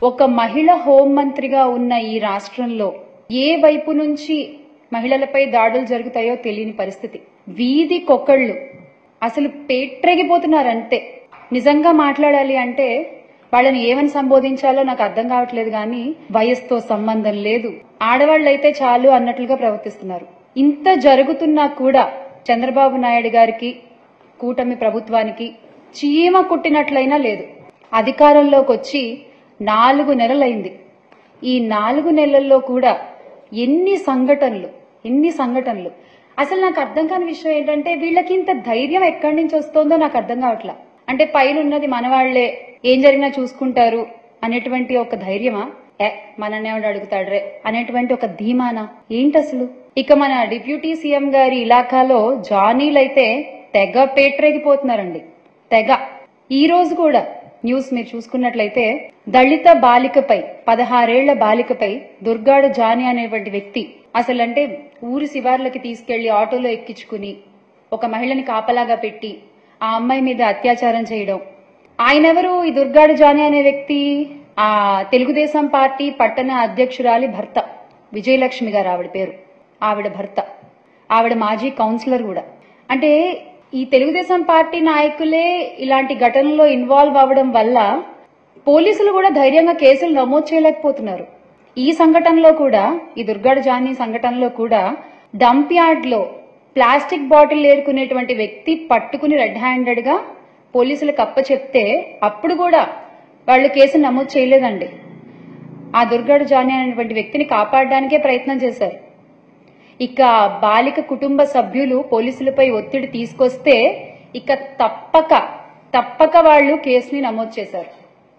ఒక మహిళ హోంమంత్రిగా ఉన్న ఈ రాష్ట్రంలో ఏ వైపు నుంచి మహిళలపై దాడులు జరుగుతాయో తెలియని పరిస్థితి వీధి కొకళ్ళు అసలు పేట్రెగిపోతున్నారంతే నిజంగా మాట్లాడాలి అంటే వాళ్ళని ఏమని సంబోధించాలో నాకు అర్థం కావట్లేదు కానీ వయసుతో సంబంధం లేదు ఆడవాళ్ళైతే చాలు అన్నట్లుగా ప్రవర్తిస్తున్నారు ఇంత జరుగుతున్నా కూడా చంద్రబాబు నాయుడు గారికి కూటమి ప్రభుత్వానికి చీమ కుట్టినట్లయినా లేదు అధికారంలోకి వచ్చి నాలుగు నెలలైంది ఈ నాలుగు నెలల్లో కూడా ఎన్ని సంఘటనలు ఎన్ని సంఘటనలు అసలు నాకు అర్థం కాని విషయం ఏంటంటే వీళ్ళకి ఇంత ధైర్యం ఎక్కడి నుంచి వస్తుందో నాకు అర్థం కావట్లా అంటే పైన ఉన్నది మనవాళ్లే ఏం జరిగినా చూసుకుంటారు అనేటువంటి ఒక ధైర్యమా ఏ మనన్నేవాడు అడుగుతాడ్రే అనేటువంటి ఒక ధీమానా ఏంటి అసలు ఇక మన డిప్యూటీ సీఎం గారి ఇలాకాలో జానీలైతే తెగ పేట్రేగిపోతున్నారండి తెగ ఈ రోజు కూడా న్యూస్ మీరు చూసుకున్నట్లయితే దళిత బాలికపై పదహారేళ్ల బాలికపై దుర్గాడు జాని అనేటువంటి వ్యక్తి అసలంటే ఊరి శివార్లకి తీసుకెళ్లి ఆటోలో ఎక్కించుకుని ఒక మహిళని కాపలాగా పెట్టి ఆ అమ్మాయి మీద అత్యాచారం చేయడం ఆయనెవరు ఈ దుర్గాడు జాని అనే వ్యక్తి ఆ తెలుగుదేశం పార్టీ పట్టణ అధ్యక్షురాలి భర్త విజయలక్ష్మి గారు ఆవిడ పేరు ఆవిడ భర్త ఆవిడ మాజీ కౌన్సిలర్ కూడా అంటే ఈ తెలుగుదేశం పార్టీ నాయకులే ఇలాంటి ఘటనలో ఇన్వాల్వ్ అవ్వడం వల్ల పోలీసులు కూడా ధైర్యంగా కేసులు నమోదు చేయలేకపోతున్నారు ఈ సంఘటనలో కూడా ఈ దుర్గాడు జానీ సంఘటనలో కూడా డంప్ యార్డ్ లో ప్లాస్టిక్ బాటిల్ ఏరుకునేటువంటి వ్యక్తి పట్టుకుని రెడ్ హ్యాండెడ్ గా పోలీసులకు అప్ప చెప్తే అప్పుడు కూడా వాళ్ళు కేసు నమోదు చేయలేదండి ఆ దుర్గాడు జానీ అనేటువంటి వ్యక్తిని కాపాడడానికే ప్రయత్నం చేశారు ఇక బాలిక కుటుంబ సభ్యులు పోలీసులపై ఒత్తిడి తీసుకొస్తే ఇక తప్పక తప్పక వాళ్ళు కేసుని నమోదు చేశారు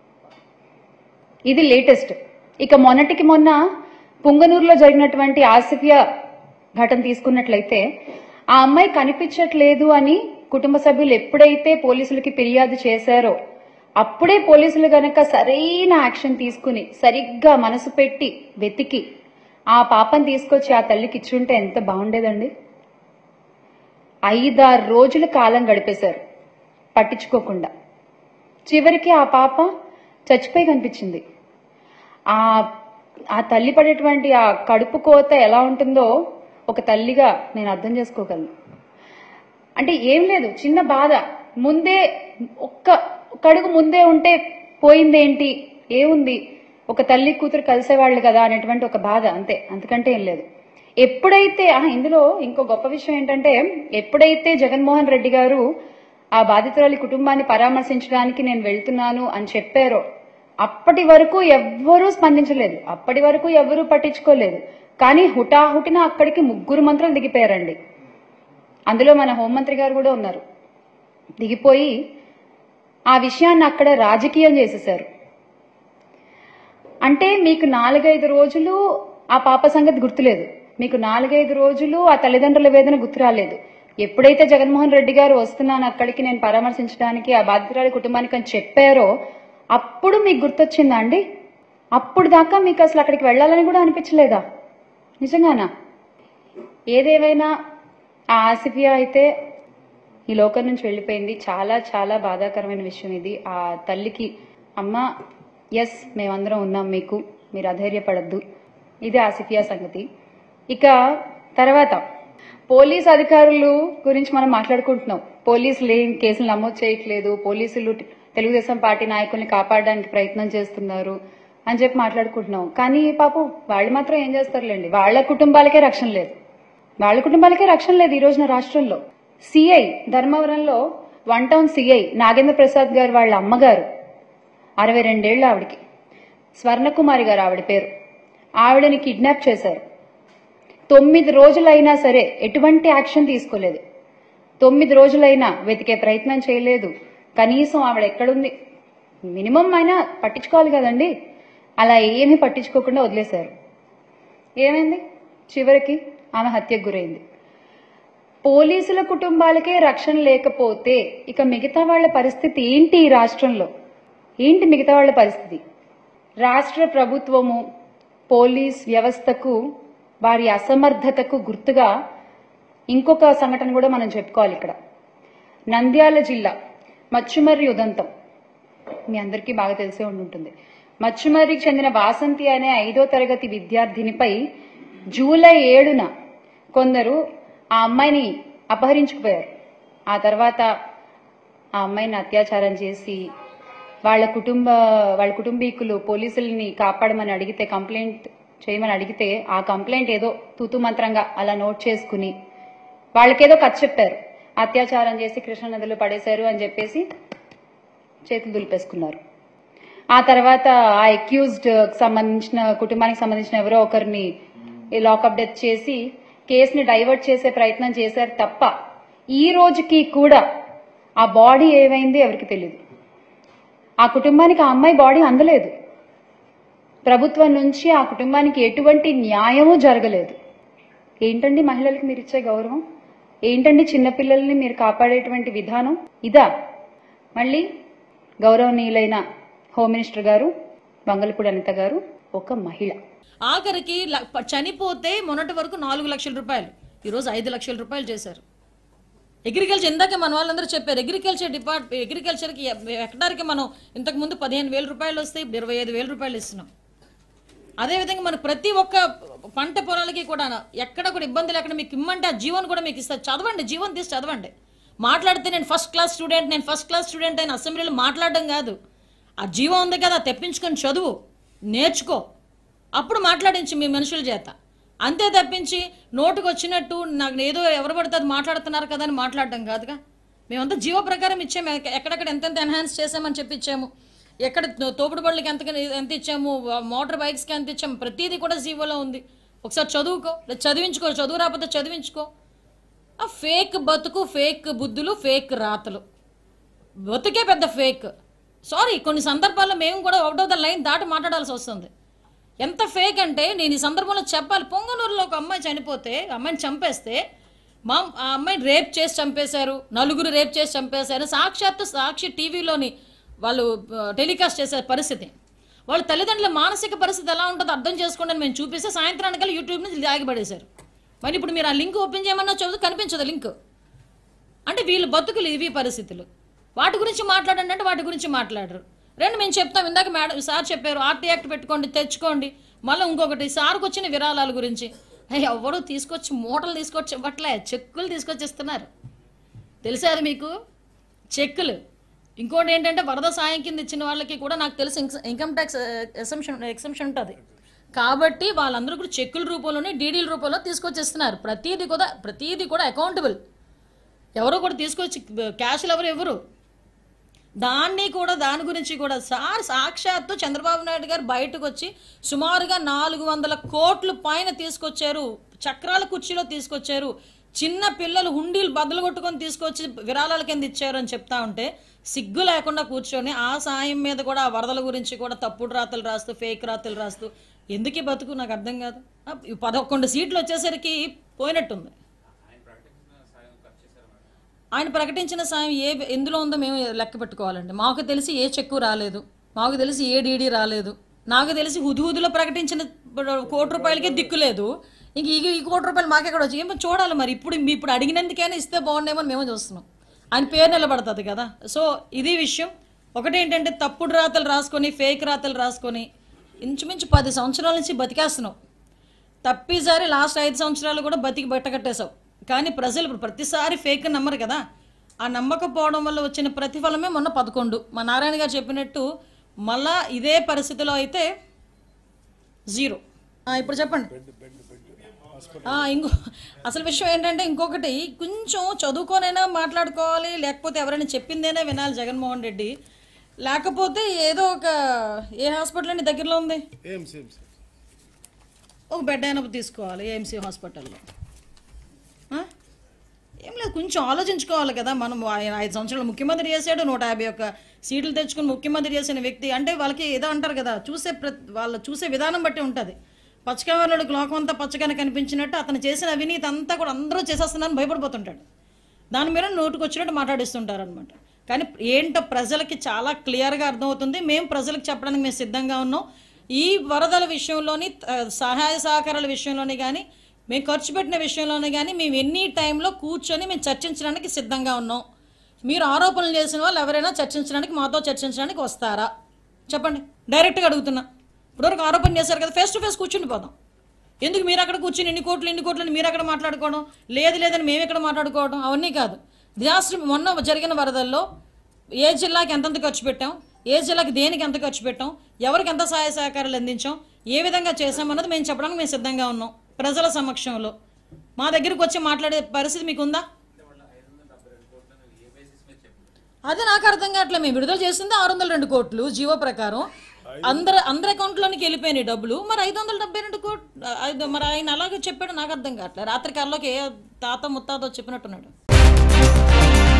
ఇది లేటెస్ట్ ఇక మొన్నటికి మొన్న పుంగనూరులో జరిగినటువంటి ఆసిఫియా ఘటన తీసుకున్నట్లయితే ఆ అమ్మాయి కనిపించట్లేదు అని కుటుంబ సభ్యులు ఎప్పుడైతే పోలీసులకి ఫిర్యాదు చేశారో అప్పుడే పోలీసులు గనక సరైన యాక్షన్ తీసుకుని సరిగ్గా మనసు పెట్టి వెతికి ఆ పాపని తీసుకొచ్చి ఆ తల్లికి ఇచ్చుంటే ఎంత బాగుండేదండి ఐదారు రోజుల కాలం గడిపేశారు పట్టించుకోకుండా చివరికి ఆ పాప చచ్చిపోయి కనిపించింది ఆ ఆ తల్లి పడేటువంటి ఆ కడుపు కోత ఎలా ఉంటుందో ఒక తల్లిగా నేను అర్థం చేసుకోగలను అంటే ఏం లేదు చిన్న బాధ ముందే ఒక్క ఒక్క అడుగు ముందే ఉంటే పోయిందేంటి ఏముంది ఒక తల్లి కూతురు కలిసేవాళ్ళు కదా అనేటువంటి ఒక బాధ అంతే అంతకంటే ఏం లేదు ఎప్పుడైతే ఆ, ఇందులో ఇంకో గొప్ప విషయం ఏంటంటే ఎప్పుడైతే జగన్మోహన్ రెడ్డి గారు ఆ బాధితురాలి కుటుంబాన్ని పరామర్శించడానికి నేను వెళ్తున్నాను అని చెప్పారో అప్పటి వరకు ఎవ్వరూ స్పందించలేదు అప్పటి వరకు ఎవ్వరూ పట్టించుకోలేదు కానీ హుటాహుటిన అక్కడికి ముగ్గురు మంత్రులు దిగిపోయారండి అందులో మన హోంమంత్రి గారు కూడా ఉన్నారు దిగిపోయి ఆ విషయాన్ని అక్కడ రాజకీయం చేసేశారు అంటే మీకు నాలుగైదు రోజులు ఆ పాప సంగతి గుర్తులేదు మీకు నాలుగైదు రోజులు ఆ తల్లిదండ్రుల వేదన గుర్తు రాలేదు ఎప్పుడైతే జగన్మోహన్ రెడ్డి గారు వస్తున్నాను అక్కడికి నేను పరామర్శించడానికి ఆ బాధితురాలి కుటుంబానికి అని చెప్పారో అప్పుడు మీకు గుర్తొచ్చిందా అండి అప్పుడు దాకా మీకు అసలు అక్కడికి వెళ్ళాలని కూడా అనిపించలేదా నిజంగానా ఏదేమైనా ఆ ఆసిఫియా అయితే ఈ లోకం నుంచి వెళ్ళిపోయింది చాలా చాలా బాధాకరమైన విషయం ఇది ఆ తల్లికి అమ్మ ఎస్ మేమందరం ఉన్నాం మీకు మీరు అధైర్యపడద్దు ఇది ఆసిఫియా సంగతి ఇక తర్వాత పోలీస్ అధికారులు గురించి మనం మాట్లాడుకుంటున్నాం పోలీసులు ఏం కేసులు నమోదు చేయట్లేదు పోలీసులు తెలుగుదేశం పార్టీ నాయకుల్ని కాపాడడానికి ప్రయత్నం చేస్తున్నారు అని చెప్పి మాట్లాడుకుంటున్నాం కానీ పాపం వాళ్ళు మాత్రం ఏం చేస్తారులేండి వాళ్ళ కుటుంబాలకే రక్షణ లేదు వాళ్ళ కుటుంబాలకే రక్షణ లేదు ఈ రోజున రాష్ట్రంలో సిఐ ధర్మవరంలో one town CI Nagendra Prasad గారు వాళ్ళ అమ్మగారు అరవై రెండేళ్లు ఆవిడకి స్వర్ణకుమారి గారు ఆవిడ పేరు ఆవిడని కిడ్నాప్ చేశారు తొమ్మిది రోజులైనా సరే ఎటువంటి యాక్షన్ తీసుకోలేదు తొమ్మిది రోజులైనా వెతికే ప్రయత్నం చేయలేదు కనీసం ఆవిడ ఎక్కడుంది మినిమం అయినా పట్టించుకోవాలి కదండి అలా ఏమీ పట్టించుకోకుండా వదిలేశారు ఏమైంది చివరికి ఆమె హత్యకు గురైంది పోలీసుల కుటుంబాలకే రక్షణ లేకపోతే ఇక మిగతా వాళ్ళ పరిస్థితి ఏంటి ఈ రాష్ట్రంలో ఏంటి మిగతా వాళ్ళ పరిస్థితి రాష్ట్ర ప్రభుత్వము పోలీస్ వ్యవస్థకు వారి అసమర్థతకు గుర్తుగా ఇంకొక సంఘటన కూడా మనం చెప్పుకోవాలి ఇక్కడ నంద్యాల జిల్లా మచ్చుమర్రి ఉదంతం మీ అందరికీ బాగా తెలిసే ఉండి ఉంటుంది మచ్చుమర్రికి చెందిన వాసంతి అనే ఐదో తరగతి విద్యార్థినిపై జూలై ఏడున కొందరు ఆ అమ్మాయిని అపహరించుకుపోయారు ఆ తర్వాత ఆ అమ్మాయిని అత్యాచారం చేసి వాళ్ళ కుటుంబ వాళ్ళ కుటుంబీకులు పోలీసుల్ని కాపాడమని అడిగితే కంప్లైంట్ చేయమని అడిగితే ఆ కంప్లైంట్ ఏదో తూతు మంత్రంగా అలా నోట్ చేసుకుని వాళ్ళకేదో కథ చెప్పారు అత్యాచారం చేసి కృష్ణానదిలో పడేశారు అని చెప్పేసి చేతులు దులిపేసుకున్నారు ఆ తర్వాత ఆ అక్యూజ్డ్ సంబంధించిన కుటుంబానికి సంబంధించిన ఎవరో ఒకరిని లాకప్ డెత్ చేసి కేసుని డైవర్ట్ చేసే ప్రయత్నం చేశారు తప్ప ఈ రోజుకి కూడా ఆ బాడీ ఏమైంది ఎవరికి తెలియదు ఆ కుటుంబానికి ఆ అమ్మాయి బాడీ అందలేదు ప్రభుత్వం నుంచి ఆ కుటుంబానికి ఎటువంటి న్యాయమూ జరగలేదు ఏంటండి మహిళలకు మీరు ఇచ్చే గౌరవం ఏంటండి చిన్నపిల్లల్ని మీరు కాపాడేటువంటి విధానం ఇదా మళ్ళీ గౌరవనీయులైన హోమ్ మినిస్టర్ గారు వంగలపూడి అనిత గారు ఒక మహిళ ఆఖరికి ల- ప- చనిపోతే మొన్నటి వరకు నాలుగు లక్షల రూపాయలు ఈరోజు ఐదు లక్షల రూపాయలు చేశారు అగ్రికల్చర్ ఇందాక మన వాళ్ళందరూ చెప్పారు అగ్రికల్చర్ డిపార్ట్ అగ్రికల్చర్కి హెక్టార్కి మనం ఇంతకు ముందు పదిహేను వేల రూపాయలు వస్తే ఇప్పుడు ఇరవై ఐదు వేల రూపాయలు ఇస్తున్నాం అదేవిధంగా మన ప్రతి ఒక్క పంట పొలాలకి కూడా ఎక్కడ కూడా ఇబ్బంది లేకుండా మీకు ఇమ్మంటే ఆ జీవన్ కూడా మీకు ఇస్తారు చదవండి జీవన్ తీసి చదవండి మాట్లాడితే నేను ఫస్ట్ క్లాస్ స్టూడెంట్ నేను ఫస్ట్ క్లాస్ స్టూడెంట్ అయిన అసెంబ్లీలో మాట్లాడడం కాదు ఆ జీవం ఉంది కదా తెప్పించుకొని చదువు నేర్చుకో అప్పుడు మాట్లాడించి మీ మనుషుల చేత అంతే తప్పించి నోటుకు వచ్చినట్టు నాకు ఏదో ఎవరు పడితే అది మాట్లాడుతున్నారు కదా అని మాట్లాడడం కాదుగా మేమంతా జీవ ప్రకారం ఇచ్చాము ఎక్క- ఎక్కడెక్కడ ఎంతెంత ఎన్హాన్స్ చేసామని చెప్పి ఇచ్చాము ఎక్కడ తో- తోపుడు బళ్ళకి ఎంత ఎంత ఇచ్చాము మోటార్ బైక్స్కి ఎంత ఇచ్చాము ప్రతిదీ కూడా జీవోలో ఉంది ఒకసారి చదువుకో లేదా చదివించుకో చదువు రాకపోతే చదివించుకో ఆ ఫేక్ బతుకు ఫేక్ బుద్ధులు ఫేక్ రాతలు బతుకే పెద్ద ఫేక్ సారీ కొన్ని సందర్భాల్లో మేము కూడా ఒకటో లైన్ దాటి మాట్లాడాల్సి వస్తుంది ఎంత ఫేక్ అంటే నేను ఈ సందర్భంలో చెప్పాలి పొంగనూరులో ఒక అమ్మాయి చనిపోతే అమ్మాయిని చంపేస్తే మా ఆ అమ్మాయిని రేప్ చేసి చంపేశారు నలుగురు రేప్ చేసి చంపేశారు సాక్షాత్తు సాక్షి టీవీలోని వాళ్ళు ఆ, టెలికాస్ట్ చేసే పరిస్థితి వాళ్ళ తల్లిదండ్రుల మానసిక పరిస్థితి ఎలా ఉంటుందో అర్థం చేసుకోండి అని మేము చూపిస్తే సాయంత్రానికల్లా యూట్యూబ్ నుంచి ఆగిపడేశారు మరి ఇప్పుడు మీరు ఆ లింక్ ఓపెన్ చేయమన్నా చదువు కనిపించదు లింక్ అంటే వీళ్ళ బతుకులు ఇవి పరిస్థితులు వాటి గురించి మాట్లాడండి అంటే వాటి గురించి మాట్లాడరు రెండు మేము చెప్తాం ఇందాక మేడం సార్ చెప్పారు ఆర్టీ యాక్ట్ పెట్టుకోండి తెచ్చుకోండి మళ్ళీ ఇంకొకటి సార్కి వచ్చిన విరాళాల గురించి అయ్య, ఎవరు తీసుకొచ్చి మూటలు తీసుకొచ్చి ఇవ్వట్లే చెక్కులు తీసుకొచ్చి ఇస్తున్నారు తెలుసా అది మీకు చెక్కులు ఇంకోటి ఏంటంటే వరద సాయం కింద ఇచ్చిన వాళ్ళకి కూడా నాకు తెలిసి ఇన్కమ్ ట్యాక్స్ ఎక్సంప్షన్ ఎక్సంప్షన్ ఉంటుంది కాబట్టి వాళ్ళందరూ కూడా చెక్కుల రూపంలోనే డీడీల రూపంలో తీసుకొచ్చి ఇస్తున్నారు ప్రతిదీ కూడా ప్రతిదీ కూడా అకౌంటబుల్ ఎవరో కూడా తీసుకొచ్చి క్యాష్లు ఎవరు ఎవరు దాన్ని కూడా దాని గురించి కూడా సార్ సాక్షాత్తు చంద్రబాబు నాయుడు గారు బయటకు వచ్చి సుమారుగా నాలుగు వందల కోట్లు పైన తీసుకొచ్చారు చక్రాల కుర్చీలో తీసుకొచ్చారు చిన్న పిల్లలు హుండీలు బద్దలు కొట్టుకొని తీసుకొచ్చి విరాళాల కింద ఇచ్చారు అని చెప్తా ఉంటే సిగ్గు లేకుండా కూర్చొని ఆ సాయం మీద కూడా ఆ వరదల గురించి కూడా తప్పుడు రాతలు రాస్తూ ఫేక్ రాతలు రాస్తూ ఎందుకు ఈ బతుకు నాకు అర్థం కాదు ఆ, ఈ పదకొండు సీట్లు వచ్చేసరికి పోయినట్టుంది ఆయన ప్రకటించిన సాయం ఏ ఎందులో ఉందో మేము లెక్క పెట్టుకోవాలండి మాకు తెలిసి ఏ చెక్కు రాలేదు మాకు తెలిసి ఏ డీడీ రాలేదు నాకు తెలిసి హుదుహుదులో ప్రకటించిన కోటి రూపాయలకే దిక్కు లేదు ఇంక ఈ ఈ కోటి రూపాయలు మాకెక్కడ వచ్చి ఏమో చూడాలి మరి ఇప్పుడు మీ ఇప్పుడు అడిగినందుకైనా ఇస్తే బాగుండేమో అని మేము చూస్తున్నాం ఆయన పేరు నిలబడుతుంది కదా సో ఇది విషయం ఒకటి ఏంటంటే తప్పుడు రాతలు రాసుకొని ఫేక్ రాతలు రాసుకొని ఇంచుమించు పది సంవత్సరాల నుంచి బతికేస్తున్నాం తప్పిసారి లాస్ట్ ఐదు సంవత్సరాలు కూడా బతికి బట్టకట్టేశావు కానీ ప్రజలు ఇప్పుడు ప్రతిసారి ఫేక్ నమ్మరు కదా ఆ నమ్మకపోవడం వల్ల వచ్చిన ప్రతిఫలమే మొన్న పదకొండు మా నారాయణ గారు చెప్పినట్టు మళ్ళా ఇదే పరిస్థితిలో అయితే జీరో ఆ, ఇప్పుడు చెప్పండి ఆ, ఇంకో అసలు విషయం ఏంటంటే ఇంకొకటి కొంచెం చదువుకోనైనా మాట్లాడుకోవాలి లేకపోతే ఎవరైనా చెప్పిందేనే వినాలి జగన్మోహన్ రెడ్డి లేకపోతే ఏదో ఒక ఏ హాస్పిటల్ అండి దగ్గరలో ఉంది ఏం సేమ్ సేమ్ ఒక బెడ్ అయినా తీసుకోవాలి ఏఎంసీ హాస్పిటల్లో ఆ? ఏం లేదు కొంచెం ఆలోచించుకోవాలి కదా మనం ఆయన ఐదు సంవత్సరాలు ముఖ్యమంత్రి చేశాడు నూట యాభై ఒక్క సీట్లు తెచ్చుకుని ముఖ్యమంత్రి చేసిన వ్యక్తి అంటే వాళ్ళకి ఏదో అంటారు కదా చూసే ప్ర వాళ్ళ చూసే విధానం బట్టి ఉంటుంది పచ్చకవర్ణుడికి లోకం అంతా పచ్చగానే కనిపించినట్టు అతను చేసిన అవినీతి అంతా కూడా అందరూ చేసేస్తున్నారని భయపడిపోతుంటాడు దాని మీద నోటుకు వచ్చినట్టు మాట్లాడిస్తుంటారు అనమాట కానీ ఏంటో ప్రజలకి చాలా క్లియర్గా అర్థమవుతుంది మేము ప్రజలకు చెప్పడానికి మేము సిద్ధంగా ఉన్నాం ఈ వరదల విషయంలోని ఆ, సహాయ సహకారాల విషయంలోని కానీ మేము ఖర్చు పెట్టిన విషయంలోనే కానీ మేము ఎన్ని టైంలో కూర్చొని మేము చర్చించడానికి సిద్ధంగా ఉన్నాం మీరు ఆరోపణలు చేసిన వాళ్ళు ఎవరైనా చర్చించడానికి మాతో చర్చించడానికి వస్తారా చెప్పండి డైరెక్ట్గా అడుగుతున్నా ఇప్పటివరకు ఆరోపణ చేశారు కదా ఫేస్ టు ఫేస్ కూర్చుని పోదాం ఎందుకు మీరు అక్కడ కూర్చుని ఎన్ని కోట్లు ఎన్ని కోట్లు అని మీరు అక్కడ మాట్లాడుకోవడం లేదు లేదని మేము ఇక్కడ మాట్లాడుకోవడం అవన్నీ కాదు డిజాస్టర్ మొన్న జరిగిన వరదల్లో ఏ జిల్లాకి ఎంతెంత ఖర్చు పెట్టాం ఏ జిల్లాకి దేనికి ఎంత ఖర్చు పెట్టాం ఎవరికి ఎంత సహాయ సహకారాలు అందించాం ఏ విధంగా చేసామన్నది మేము చెప్పడానికి మేము సిద్ధంగా ఉన్నాం ప్రజల సమక్షంలో మా దగ్గరికి వచ్చి మాట్లాడే పరిస్థితి మీకు ఉందా అది నాకు అర్థం కావట్లేదు మేము విడుదల చేసింది ఆరు వందల రెండు కోట్లు జీవో ప్రకారం అందరు అందరి అకౌంట్లోనికి వెళ్ళిపోయినాయి డబ్బులు మరి ఐదు వందల డెబ్బై రెండు కోట్లు ఐదు మరి ఆయన అలాగే చెప్పాడు నాకు అర్థం కావట్లేదు రాత్రి కాలంలోకి ఏ తాత ముత్తాతో చెప్పినట్టున్నాడు